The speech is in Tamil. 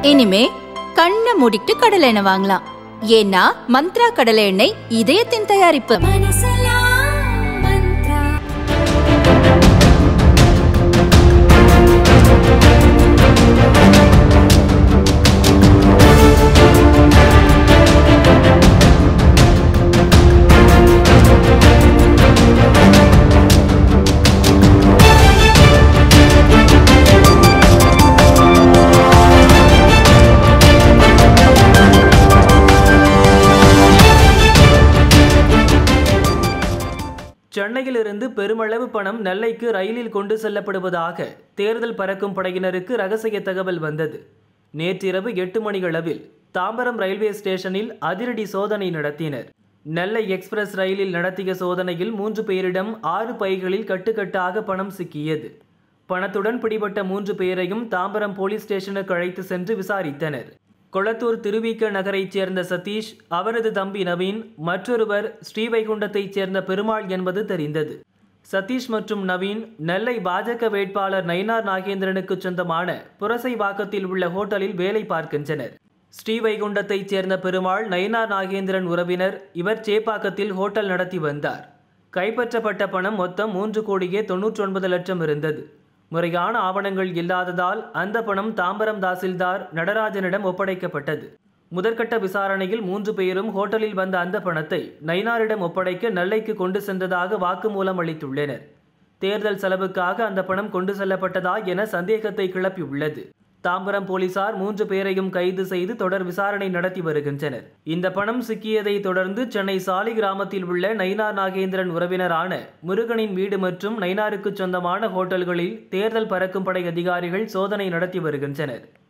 இனிமே கண்ணை மூடிட்டு கடலை எண்ணெய் வாங்கலாம் ஏன்னா மந்த்ரா கடலை எண்ணெய் இதயத்தின் தயாரிப்பு சென்னையிலிருந்து பெருமளவு பணம் நெல்லைக்கு ரயிலில் கொண்டு செல்லப்படுவதாக தேர்தல் பறக்கும் படையினருக்கு ரகசிய தகவல் வந்தது நேற்றிரவு எட்டு மணியளவில் தாம்பரம் ரயில்வே ஸ்டேஷனில் அதிரடி சோதனை நடத்தினர் நெல்லை எக்ஸ்பிரஸ் ரயிலில் நடத்திய சோதனையில் மூன்று பேரிடம் ஆறு பைகளில் கட்டுக்கட்டாக பணம் சிக்கியது பணத்துடன் பிடிபட்ட மூன்று பேரையும் தாம்பரம் போலீஸ் ஸ்டேஷனுக்கு அழைத்து சென்று விசாரித்தனர் கொளத்தூர் திருவிக்க நகரைச் சேர்ந்த சதீஷ் அவரது தம்பி நவீன் மற்றொருவர் ஸ்ரீவைகுண்டத்தைச் சேர்ந்த பெருமாள் என்பது தெரிந்தது சதீஷ் மற்றும் நவீன் நெல்லை பாஜக வேட்பாளர் நயினார் நாகேந்திரனுக்கு சொந்தமான புரசைவாக்கத்தில் உள்ள ஹோட்டலில் வேலை பார்க்கின்றனர் ஸ்ரீவைகுண்டத்தைச் சேர்ந்த பெருமாள் நயினார் நாகேந்திரன் உறவினர் இவர் சேப்பாக்கத்தில் ஹோட்டல் நடத்தி வந்தார் கைப்பற்றப்பட்ட பணம் மொத்தம் மூன்று கோடியே தொன்னூற்றி ஒன்பது லட்சம் இருந்தது முறையான ஆவணங்கள் இல்லாததால் அந்த பணம் தாம்பரம் தாசில்தார் நடராஜனிடம் ஒப்படைக்கப்பட்டது முதற்கட்ட விசாரணையில் மூன்று பேரும் ஹோட்டலில் வந்த அந்த பணத்தை நயினாரிடம் ஒப்படைக்க நெல்லைக்கு கொண்டு சென்றதாக வாக்குமூலம் அளித்துள்ளனர் தேர்தல் செலவுக்காக அந்த பணம் கொண்டு செல்லப்பட்டதா என சந்தேகத்தை கிளப்பியுள்ளது தாம்பரம் போலீசார் மூன்று பேரையும் கைது செய்து தொடர் விசாரணை நடத்தி வருகின்றனர் இந்த பணம் சிக்கியதை தொடர்ந்து சென்னை சாலி கிராமத்தில் உள்ள நயினார் நாகேந்திரன் உறவினரான முருகனின் வீடு மற்றும் நயினாருக்கு சொந்தமான ஹோட்டல்களில் தேர்தல் பறக்கும் படை அதிகாரிகள் சோதனை நடத்தி வருகின்றனர்